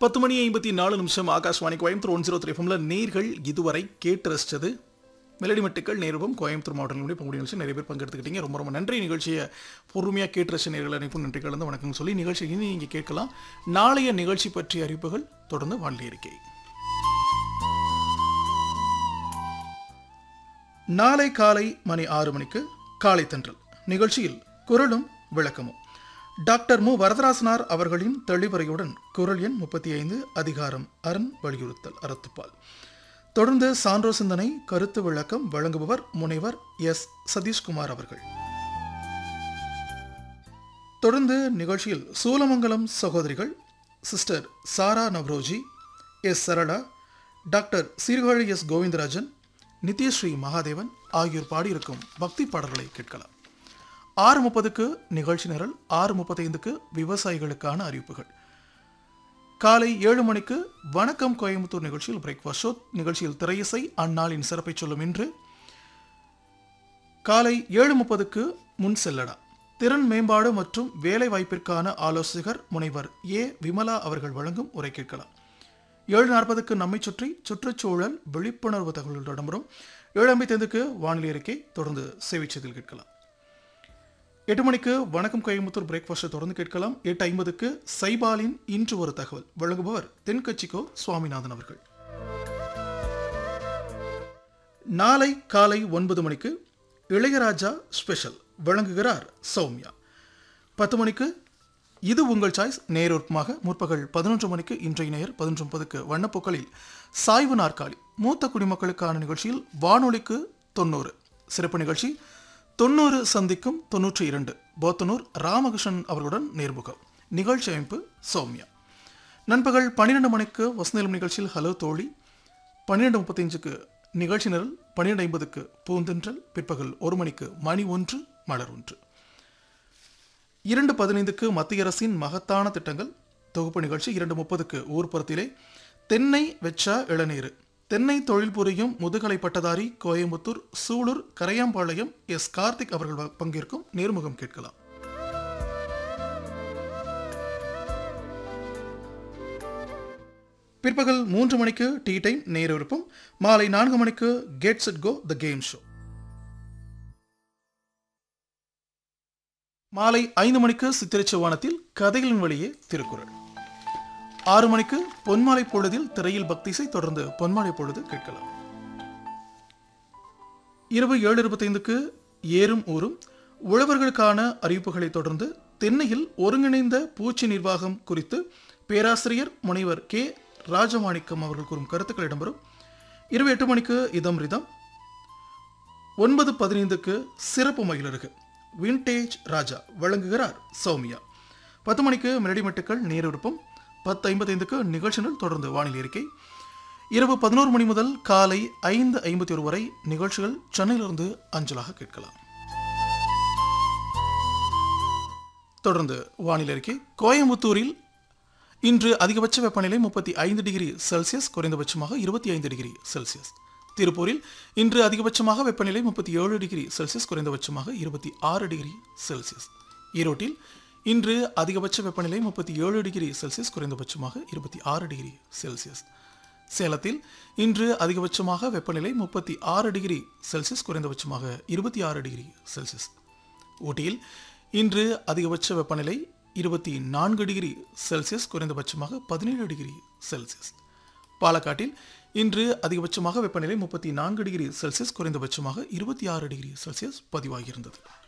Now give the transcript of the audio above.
பத்து மணி ஐம்பத்தி நாலு நிமிஷம் Akashvani Coimbatore one zero three எஃப்எம்ல நேர்கள் இதுவரை கேட்டு ரசிச்சது மெலடி மெட்டுக்கள் நேருவும் கோயம்புத்தூர் மாவட்டங்களுடைய பங்குடி நிகழ்ச்சி நிறைய பேர் பங்கெடுத்துக்கிட்டீங்க ரொம்ப ரொம்ப நன்றி நிகழ்ச்சியை பொறுமையாக கேட்டு ரசிச்ச நேர்கள் அனைப்பும் நன்றி கலந்து வணக்கம் சொல்லி நிகழ்ச்சி இனி நீங்கள் கேட்கலாம் நாளைய நிகழ்ச்சி பற்றிய அறிவிப்புகள் தொடர்ந்து வானிலை அறிக்கை நாளை காலை மணி ஆறு மணிக்கு காலை தென்றல் நிகழ்ச்சியில் குரலும் விளக்கமும் டாக்டர் மு வரதராசனார் அவர்களின் தெளிவுரையுடன் குரல் எண் முப்பத்தி ஐந்து அதிகாரம் அரண் வலியுறுத்தல் அறத்துப்பால் தொடர்ந்து சான்றோ சிந்தனை கருத்து விளக்கம் வழங்குபவர் முனைவர் எஸ் சதீஷ்குமார் அவர்கள் தொடர்ந்து நிகழ்ச்சியில் சூலமங்கலம் சகோதரிகள் sister Sarah Navroji S Sarala doctor Sirkazhi S Govindarajan Nithyasree Mahadevan ஆகியோர் பாடியிருக்கும் பக்தி பாடல்களை கேட்கலாம் ஆறு முப்பதுக்கு நிகழ்ச்சி நிரல் ஆறு முப்பத்தைந்துக்கு விவசாயிகளுக்கான அறிவிப்புகள் காலை ஏழு மணிக்கு வணக்கம் கோயம்புத்தூர் நிகழ்ச்சியில் பிரேக்ஃபாஸ்ட் ஷோ நிகழ்ச்சியில் திரையிசை அந்நாளின் சிறப்பை சொல்லும் இன்று காலை ஏழு முப்பதுக்கு முன் செல்லடா திறன் மேம்பாடு மற்றும் வேலை வாய்ப்பிற்கான ஆலோசகர் முனைவர் ஏ விமலா அவர்கள் வழங்கும் உரை கேட்கலாம் ஏழு நாற்பதுக்கு நம்மை சுற்றி சுற்றுச்சூழல் விழிப்புணர்வு தகவல்கள் இடம்பெறும் ஏழு ஐம்பத்தைந்துக்கு வானிலை அறிக்கை தொடர்ந்து சேவை செய்தியில் கேட்கலாம் எட்டு மணிக்கு வணக்கம் கோயம்புத்தூர் பிரேக்ஃபாஸ்ட்டை தொடர்ந்து கேட்கலாம் எட்டு ஐம்பதுக்கு சைபாலின் இன்று ஒரு தகவல் வழங்குபவர் தென்கட்சிக்கோ சுவாமிநாதன் அவர்கள் நாளை காலை ஒன்பது மணிக்கு இளையராஜா ஸ்பெஷல் வழங்குகிறார் சௌமியா பத்து மணிக்கு இது உங்கள் சாய்ஸ் நேரொருப்பமாக முற்பகல் பதினொன்று மணிக்கு இன்றைய நேர் பதினொன்று முப்பதுக்கு வண்ணப்பூக்களில் சாய்வு நாற்காலி மூத்த குடிமக்களுக்கான நிகழ்ச்சியில் வானொலிக்கு தொண்ணூறு சிறப்பு நிகழ்ச்சி தொண்ணூறு சந்திக்கும் தொன்னூற்றி இரண்டு போத்தனூர் ராமகிருஷ்ணன் அவர்களுடன் நேர்முகம் நிகழ்ச்சி அமைப்பு சௌமியா நண்பகல் பன்னிரெண்டு மணிக்கு வசந்தேலம் நிகழ்ச்சியில் ஹலோ தோழி பன்னிரெண்டு முப்பத்தஞ்சுக்கு நிகழ்ச்சி நிரல் பன்னிரெண்டு ஐம்பதுக்கு பூந்தென்றல் பிற்பகல் ஒரு மணிக்கு மணி ஒன்று மலர் ஒன்று இரண்டு பதினைந்துக்கு மத்திய அரசின் மகத்தான திட்டங்கள் தொகுப்பு நிகழ்ச்சி இரண்டு முப்பதுக்கு ஊர்ப்புறத்திலே தென்னை வெச்சா இளநீர் தென்னை தொழில் புரியும் முதுகலை பட்டதாரி கோயம்புத்தூர் சூலூர் கரையாம்பாளையம் எஸ் கார்த்திக் அவர்கள் வ- பங்கேற்கும் நேர்முகம் கேட்கலாம் பிற்பகல் மூன்று மணிக்கு டீ டைம் நேர விருப்பம் மாலை நான்கு மணிக்கு gets it go the game show மாலை ஐந்து மணிக்கு சித்திரச்சவானத்தில் கதைகளின் வழியே திருக்குறள் ஆறு மணிக்கு பொன்மாலை பொழுதில் திரையில் பக்திசை தொடர்ந்து பொன்மாலை பொழுது கேட்கலாம் இரவு ஏழு இருபத்தைந்துக்கு ஏறும் ஊரும் உழவர்களுக்கான அறிவிப்புகளை தொடர்ந்து தென்னையில் ஒருங்கிணைந்த பூச்சி நிர்வாகம் குறித்து பேராசிரியர் முனைவர் கே ராஜமாணிக்கம் அவர்கள் கூறும் கருத்துக்கள் இடம்பெறும் இரவு எட்டு மணிக்கு இதம் ரிதம் ஒன்பது பதினைந்துக்கு சிறப்பு மகிழருகு விண்டேஜ் ராஜா வழங்குகிறார் சௌமியா பத்து மணிக்கு மெலடி மெட்டுக்கள் நேரிருப்பம் பத்து ஐம்பத்தைந்துக்கு நிகழ்ச்சிகள் தொடர்ந்து வானிலை அறிக்கை இரவு பதினோரு மணி முதல் காலை ஐந்து ஐம்பத்தி ஒரு வரை நிகழ்ச்சிகள் சென்னையிலிருந்து அஞ்சலாக கேட்கலாம் தொடர்ந்து வானிலை அறிக்கை கோயம்புத்தூரில் இன்று அதிகபட்ச வெப்பநிலை முப்பத்தி ஐந்து டிகிரி செல்சியஸ் குறைந்தபட்சமாக இருபத்தி ஐந்து டிகிரி செல்சியஸ் திருப்பூரில் இன்று அதிகபட்சமாக வெப்பநிலை முப்பத்தி ஏழு டிகிரி செல்சியஸ் குறைந்தபட்சமாக இருபத்தி ஆறு டிகிரி செல்சியஸ் ஈரோட்டில் இன்று அதிகபட்ச வெப்பநிலை முப்பத்தி ஏழு டிகிரி செல்சியஸ் குறைந்தபட்சமாக இருபத்தி ஆறு டிகிரி செல்சியஸ் சேலத்தில் இன்று அதிகபட்சமாக வெப்பநிலை முப்பத்தி ஆறு டிகிரி செல்சியஸ் குறைந்தபட்சமாக இருபத்தி ஆறு டிகிரி செல்சியஸ் ஊட்டியில் இன்று அதிகபட்ச வெப்பநிலை இருபத்தி நான்கு டிகிரி செல்சியஸ் குறைந்தபட்சமாக பதினேழு டிகிரி செல்சியஸ் பாலக்காட்டில் இன்று அதிகபட்சமாக வெப்பநிலை முப்பத்தி நான்கு டிகிரி செல்சியஸ் குறைந்தபட்சமாக இருபத்தி ஆறு டிகிரி செல்சியஸ் பதிவாகியிருந்தது